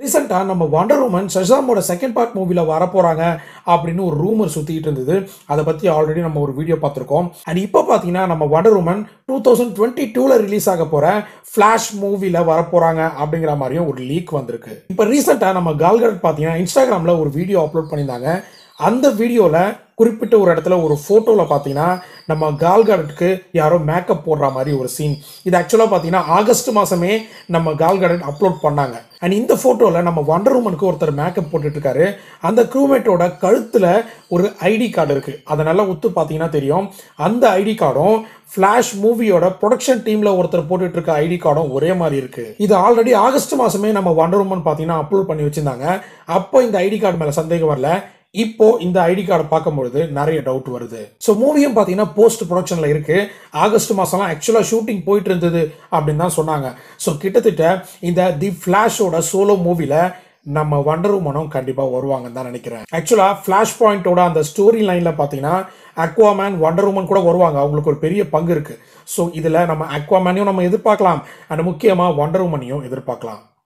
ரீசெண்டாக நம்ம wonder woman ஷஷாமோட செகண்ட் பார்ட் மூவியில் வரப்போகிறாங்க அப்படின்னு ஒரு ரூமர் சுற்றிட்டு இருந்தது அதை பற்றி ஆல்ரெடி நம்ம ஒரு வீடியோ பார்த்துருக்கோம் அண்ட் இப்போ பார்த்தீங்கன்னா நம்ம wonder woman two thousand twenty டூவில் ரிலீஸ் ஆக போகிற ஃப்ளாஷ் மூவியில் வரப்போகிறாங்க அப்படிங்கிற மாதிரியும் ஒரு லீக் வந்திருக்கு இப்போ ரீசெண்டாக நம்ம கால்கட் பார்த்தீங்கன்னா இன்ஸ்டாகிராமில் ஒரு வீடியோ அப்லோட் பண்ணியிருந்தாங்க அந்த வீடியோவில் குறிப்பிட்ட ஒரு இடத்துல ஒரு ஃபோட்டோவில் பார்த்தீங்கன்னா நம்ம கால்கார்டுக்கு யாரோ மேக்கப் போடுற மாதிரி ஒரு சீன் இது ஆக்சுவலாக பார்த்தீங்கன்னா ஆகஸ்ட் மாதமே நம்ம கால்கார்டன் அப்லோட் பண்ணாங்க அண்ட் இந்த ஃபோட்டோவில் நம்ம வண்டர் உமனுக்கு ஒருத்தர் மேக்கப் போட்டுட்டு இருக்காரு அந்த க்ரூமேட்டோட கழுத்தில் ஒரு ஐடி கார்டு இருக்குது அதை நல்லா உத்து பார்த்தீங்கன்னா தெரியும் அந்த ஐடி கார்டும் ஃப்ளாஷ் மூவியோட ப்ரொடக்ஷன் டீமில் ஒருத்தர் போட்டுட்டு இருக்க ஐடி கார்டும் ஒரே மாதிரி இருக்கு இது ஆல்ரெடி ஆகஸ்ட் மாதமே நம்ம வண்டர் உமன் பார்த்தீங்கன்னா அப்லோட் பண்ணி வச்சிருந்தாங்க அப்போ இந்த ஐடி கார்டு மேலே சந்தேகம் வரல இப்போ இந்த ஐடி கார்டை பார்க்கும்பொழுது நிறைய டவுட் வருது ஸோ மூவியும் பார்த்தீங்கன்னா போஸ்ட் ப்ரொடக்ஷனில் இருக்கு ஆகஸ்ட் மாதம்லாம் ஆக்சுவலாக ஷூட்டிங் போயிட்டு இருந்தது அப்படின்னு தான் சொன்னாங்க ஸோ கிட்டத்தட்ட இந்த தி ஃப்ளாஷோட சோலோ மூவியில் நம்ம வண்டர் உமனும் கண்டிப்பாக வருவாங்கன்னு தான் நினைக்கிறேன் ஆக்சுவலாக ஃப்ளாஷ் பாயிண்டோட அந்த ஸ்டோரி லைனில் பார்த்தீங்கன்னா அக்வாமேன் வண்டர் உமன் கூட வருவாங்க அவங்களுக்கு ஒரு பெரிய பங்கு இருக்குது ஸோ இதில் நம்ம அக்வாமேனையும் நம்ம எதிர்பார்க்கலாம் அண்ட் முக்கியமாக வண்டர் உமனையும் எதிர்பார்க்கலாம்